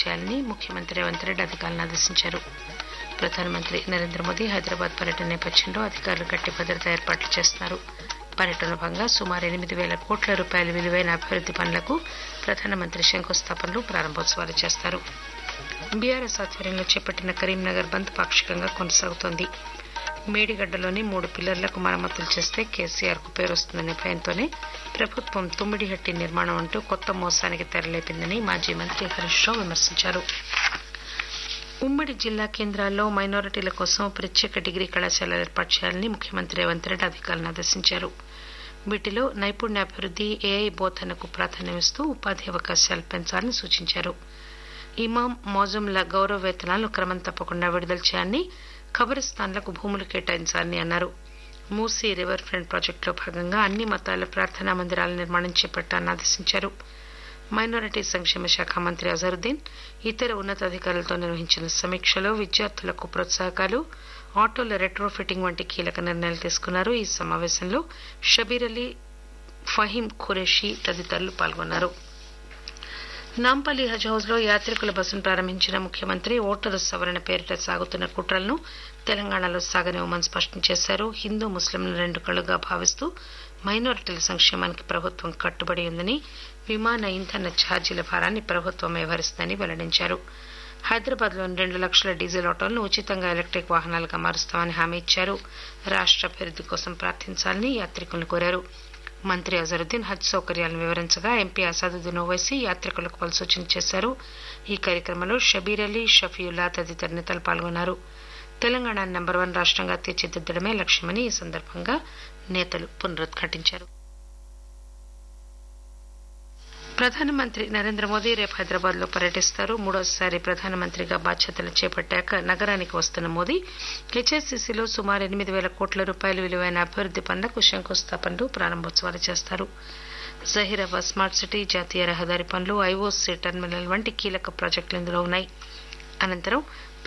చేయాలని ముఖ్యమంత్రి రేవంత్ రెడ్డి అధికారులను ఆదేశించారు ప్రధానమంత్రి నరేంద్ర మోదీ హైదరాబాద్ పర్యటన నేపథ్యంలో అధికారులు గట్టి భద్రతా ఏర్పాట్లు చేస్తున్నారు పర్యటనలో భాగంగా సుమారు ఎనిమిది వేల కోట్ల రూపాయల విలువైన అభివృద్ది పనులకు ప్రధానమంత్రి శంకుస్థాపనలు ప్రారంభోత్సవాలు చేస్తారు బీఆర్ఎస్ ఆధ్వర్యంలో చేపట్టిన కరీంనగర్ బంద్ పాక్షికంగా కొనసాగుతోంది మేడిగడ్డలోని మూడు పిల్లర్లకు మరమ్మతులు చేస్తే కేసీఆర్ కు పేరు వస్తుందనే భయంతోనే ప్రభుత్వం తుమ్మిడిహట్టి నిర్మాణం అంటూ కొత్త మోసానికి తెరలేపిందని మాజీ మంత్రి హరీష్ రావు విమర్శించారు ఉమ్మడి జిల్లా కేంద్రాల్లో మైనారిటీల కోసం ప్రత్యేక డిగ్రీ కళాశాలలు ఏర్పాటు చేయాలని ముఖ్యమంత్రి రేవంత్ రెడ్డి అధికారులను ఆదేశించారు వీటిలో నైపుణ్యాభివృద్ది ఏఐ బోధనకు ప్రాధాన్యమిస్తూ ఉపాధి అవకాశాలు పెంచాలని సూచించారు ఇమాం మౌజంల గౌరవ వేతనాలను క్రమం తప్పకుండా విడుదల చేయాలని ఖబరిస్తాన్లకు భూములు కేటాయించాలని అన్నారు మూసీ రివర్ ఫ్రంట్ ప్రాజెక్టులో భాగంగా అన్ని మతాల ప్రార్థనా మందిరాల నిర్మాణం చేపట్టాలని ఆదేశించారు మైనారిటీ సంక్షేమ శాఖ మంత్రి అజరుద్దీన్ ఇతర ఉన్నతాధికారులతో నిర్వహించిన సమీక్షలో విద్యార్థులకు ప్రోత్సాహకాలు ఆటోల రెట్రో ఫిట్టింగ్ వంటి కీలక నిర్ణయాలు తీసుకున్నారు ఈ సమావేశంలో షబీర్ అలీ ఫహీం ఖురేషి తదితరులు పాల్గొన్నారు నాంపల్లి హజ్ హౌస్ లో యాత్రికుల బస్సును ప్రారంభించిన ముఖ్యమంత్రి ఓటరు సవరణ పేరిట సాగుతున్న కుట్రలను తెలంగాణలో సాగనివ్వమని స్పష్టం చేశారు హిందూ ముస్లింలను రెండు కళ్లుగా భావిస్తూ మైనారిటీల సంక్షేమానికి ప్రభుత్వం కట్టుబడి ఉందని విమాన ఇంధన ఛార్జీల భారాన్ని ప్రభుత్వం వ్యవహరిస్తుందని వెల్లడించారు హైదరాబాద్ లోని రెండు లక్షల డీజిల్ ఆటోలను ఉచితంగా ఎలక్ట్రిక్ వాహనాలుగా మారుస్తామని హామీ ఇచ్చారు రాష్ట అభివృద్ది కోసం ప్రార్థించాలని యాత్రికులను కోరారు మంత్రి అజరుద్దీన్ హజ్ సౌకర్యాలను వివరించగా ఎంపీ అసాదుద్దీన్ ఓవైసీ యాత్రికులకు పలు సూచనలు చేశారు ఈ కార్యక్రమంలో షబీర్ అలీ షఫీయుల్లా తదితర నేతలు పాల్గొన్నారు తెలంగాణ నెంబర్ వన్ రాష్టంగా తీర్చిదిద్దడమే లక్ష్యమని ఈ సందర్భంగా నేతలు పునరుద్ఘాటించారు ప్రధానమంత్రి నరేంద్ర మోదీ రేపు హైదరాబాద్ లో పర్యటిస్తారు మూడోసారి ప్రధానమంత్రిగా బాధ్యతలు చేపట్టాక నగరానికి వస్తున్న మోదీ హెచ్ఎస్సీసీలో సుమారు ఎనిమిది వేల కోట్ల రూపాయల విలువైన అభివృద్ది పనులకు శంకుస్థాపనలు ప్రారంభోత్సవాలు చేస్తారు జహీరాబాద్ స్మార్ట్ సిటీ జాతీయ రహదారి పనులు ఐఓసీ టెర్మినల్ వంటి కీలక ప్రాజెక్టులు ఇందులో ఉన్నాయి అనంతరం